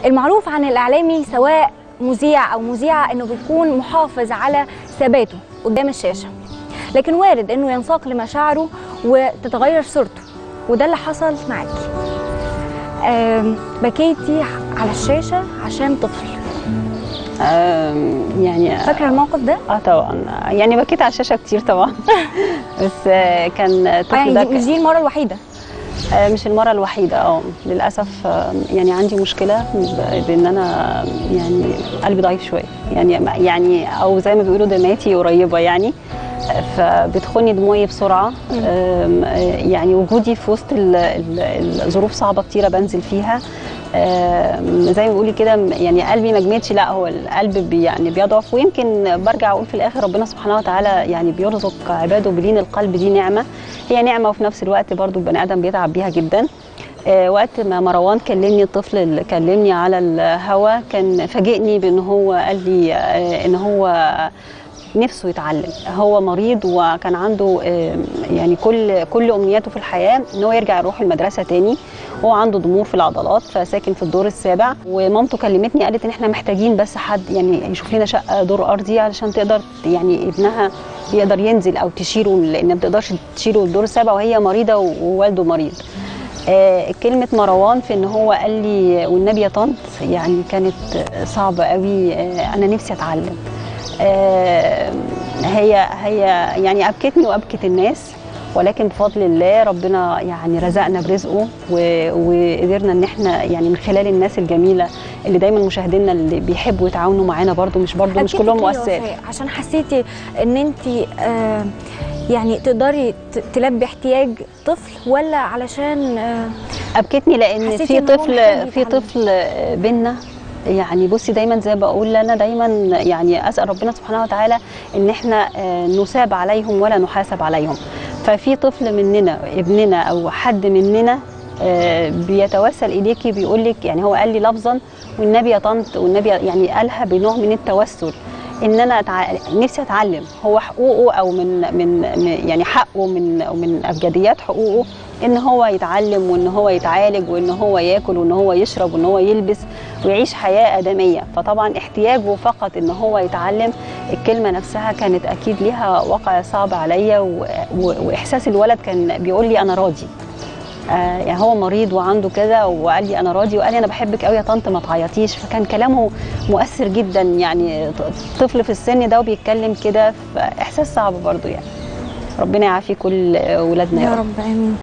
المعروف عن الاعلامي سواء مذيع او مذيعه انه بيكون محافظ على ثباته قدام الشاشه لكن وارد انه ينساق لمشاعره وتتغير صورته وده اللي حصل معاكي آم، بكيتي على الشاشه عشان طفل آم، يعني فاكره الموقف ده اه طبعا يعني بكيت على الشاشه كتير طبعا بس آه، كان الطفل يعني ده دي- مش ك- دي المره الوحيده آه، مش المره الوحيده اه للاسف آه، يعني عندي مشكله ب- بان انا يعني قلبي ضعيف شويه يعني يعني او زي ما بيقولوا دمعتي قريبه يعني آه، فبتخني دموعي بسرعه آم، آه، يعني وجودي في وسط ال- ال- الظروف صعبه كتيره بنزل فيها آم، زي ما بيقولي كده يعني قلبي ما جمدش لا هو القلب بي يعني بيضعف ويمكن برجع اقول في الاخر ربنا سبحانه وتعالى يعني بيرزق عباده بلين القلب دي نعمه هي نعمه وفي نفس الوقت برضو البني ادم بيتعب بيها جدا آه، وقت ما مروان كلمني الطفل اللي كلمني على الهوا كان فاجئني بان هو قال لي آه، ان هو نفسه يتعلم هو مريض وكان عنده آه، يعني كل كل امنياته في الحياه ان هو يرجع يروح المدرسه تاني هو عنده ضمور في العضلات فساكن في الدور السابع ومامته كلمتني قالت ان احنا محتاجين بس حد يعني يشوف لنا شقه دور ارضي علشان تقدر يعني ابنها يقدر ينزل او تشيله لان ما بتقدرش تشيله الدور السابع وهي مريضه ووالده مريض آه، كلمة مروان في ان هو قال لي والنبي يا طنط يعني كانت صعبة قوي آه، انا نفسي اتعلم آه، هي هي يعني ابكتني وابكت الناس ولكن بفضل الله ربنا يعني رزقنا برزقه و- وقدرنا ان احنا يعني من خلال الناس الجميله اللي دايما مشاهدينا اللي بيحبوا يتعاونوا معانا برضو مش برضو مش أكدتي كلهم ليه يا مؤسسات وفاء؟ عشان حسيتي ان انت آه يعني تقدري ت- تلبي احتياج طفل ولا علشان آه ابكتني لان حسيتي في إن هو طفل محتاج في يتعلم. طفل بينا يعني بصي دايما زي ما بقول انا دايما يعني اسال ربنا سبحانه وتعالى ان احنا آه، نثاب عليهم ولا نحاسب عليهم ففي طفل مننا ابننا او حد مننا آه، بيتوسل اليكي بيقول لك يعني هو قال لي لفظا والنبي يا طنط والنبي يعني قالها بنوع من التوسل ان انا أتع... نفسي اتعلم هو حقوقه او من من من- يعني حقه من من ابجديات حقوقه ان هو يتعلم وان هو يتعالج وان هو ياكل وان هو يشرب وان هو يلبس ويعيش حياه ادميه فطبعا احتياجه فقط ان هو يتعلم الكلمه نفسها كانت اكيد ليها وقع صعب عليا و... و... واحساس الولد كان بيقول لي انا راضي آه يعني هو مريض وعنده كذا وقال لي انا راضي وقال لي انا بحبك قوي يا طنط ما تعيطيش فكان كلامه مؤثر جدا يعني ط- طفل في السن ده وبيتكلم كده فاحساس صعب برضو يعني ربنا يعافي كل ولادنا يا رب امين